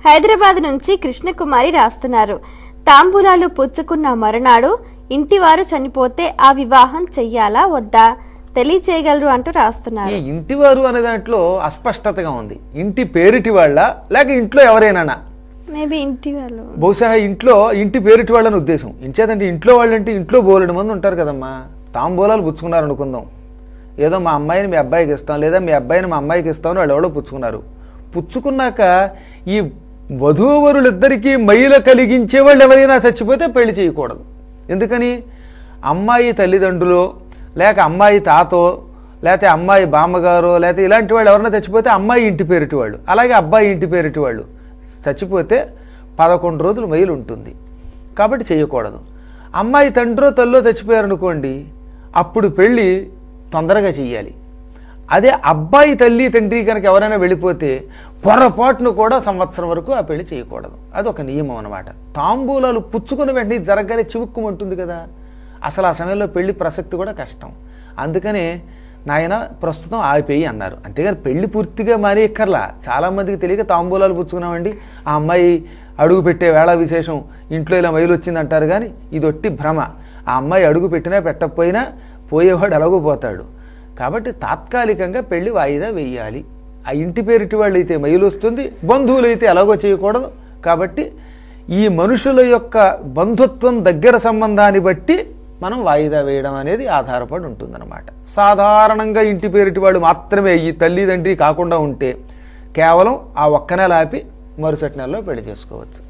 హైదరాబాద్ నుంచి కృష్ణకుమారి రాస్తున్నారు తాంబూలాలు పుచ్చుకున్న మరునాడు ఇంటివారు చనిపోతే ఆ వివాహం చెయ్యాలా వద్దా తెలియచేయగలరు అంటూ ఈ రాస్తున్నారు ఇంటివారు అనే దాంట్లో అస్పష్టతగా ఉంది ఇంటి పేరిటి వాళ్ళ లేక ఇంట్లో ఎవరైనా మేబీ ఇంటి వాళ్ళు బహుశా ఇంట్లో ఇంటి పేరిటి వాళ్ళని ఉద్దేశం ఇంచేదంటే ఇంట్లో వాళ్ళంటే ఇంట్లో బోలెడు మంది ఉంటారు కదమ్మా తాంబూలాలు పుచ్చుకున్నారు అనుకుందాం ఏదో మా అమ్మాయిని మీ అబ్బాయికి ఇస్తాం లేదా మీ అబ్బాయిని మా అమ్మాయికి ఇస్తామని వాళ్ళు ఎవడో పుచ్చుకున్నారు పుచ్చుకున్నాక ఈ వధూవరులిద్దరికీ మైల కలిగించే వాళ్ళు ఎవరైనా చచ్చిపోతే పెళ్లి చేయకూడదు ఎందుకని అమ్మాయి తల్లిదండ్రులు లేక అమ్మాయి తాతో లేకపోతే అమ్మాయి బామ్మగారు లేకపోతే ఇలాంటి వాళ్ళు ఎవరైనా చచ్చిపోతే అమ్మాయి ఇంటి పేరిటి వాళ్ళు అలాగే అబ్బాయి ఇంటి పేరిటి వాళ్ళు చచ్చిపోతే పదకొండు రోజులు మైలు ఉంటుంది కాబట్టి చేయకూడదు అమ్మాయి తండ్రో తల్లో చచ్చిపోయారనుకోండి అప్పుడు పెళ్ళి తొందరగా చెయ్యాలి అదే అబ్బాయి తల్లి తండ్రి కనుక ఎవరైనా వెళ్ళిపోతే పొరపాటును కూడా సంవత్సరం వరకు ఆ పెళ్లి చేయకూడదు అది ఒక నియమం అనమాట తాంబూలాలు పుచ్చుకుని వెంటనే జరగగానే చివుక్కుమంటుంది కదా అసలు ఆ సమయంలో పెళ్లి ప్రసక్తి కూడా కష్టం అందుకనే నాయన ప్రస్తుతం ఆగిపోయి అన్నారు అంతేగాని పెళ్లి పూర్తిగా మానేయక్కర్లా చాలామందికి తెలియక తాంబూలాలు పుచ్చుకున్నామండి ఆ అమ్మాయి అడుగు పెట్టే వేళ విశేషం ఇంట్లో ఇలా మైలు వచ్చింది అంటారు కానీ ఇది ఒట్టి భ్రమ ఆ అమ్మాయి అడుగు పెట్టినా పెట్టకపోయినా పోయేవాడు ఎలాగో పోతాడు కాబట్టి తాత్కాలికంగా పెళ్లి వాయిదా వేయాలి ఆ ఇంటి పేరిటి వాళ్ళు అయితే మైలు వస్తుంది బంధువులు అయితే ఎలాగో చేయకూడదు కాబట్టి ఈ మనుషుల యొక్క బంధుత్వం దగ్గర సంబంధాన్ని బట్టి మనం వాయిదా వేయడం అనేది ఆధారపడి ఉంటుందన్నమాట సాధారణంగా ఇంటి పేరిటి వాళ్ళు మాత్రమే ఈ తల్లి తండ్రి కాకుండా ఉంటే కేవలం ఆ ఒక్క నెల ఆపి మరుసటి నెలలో పెళ్లి చేసుకోవచ్చు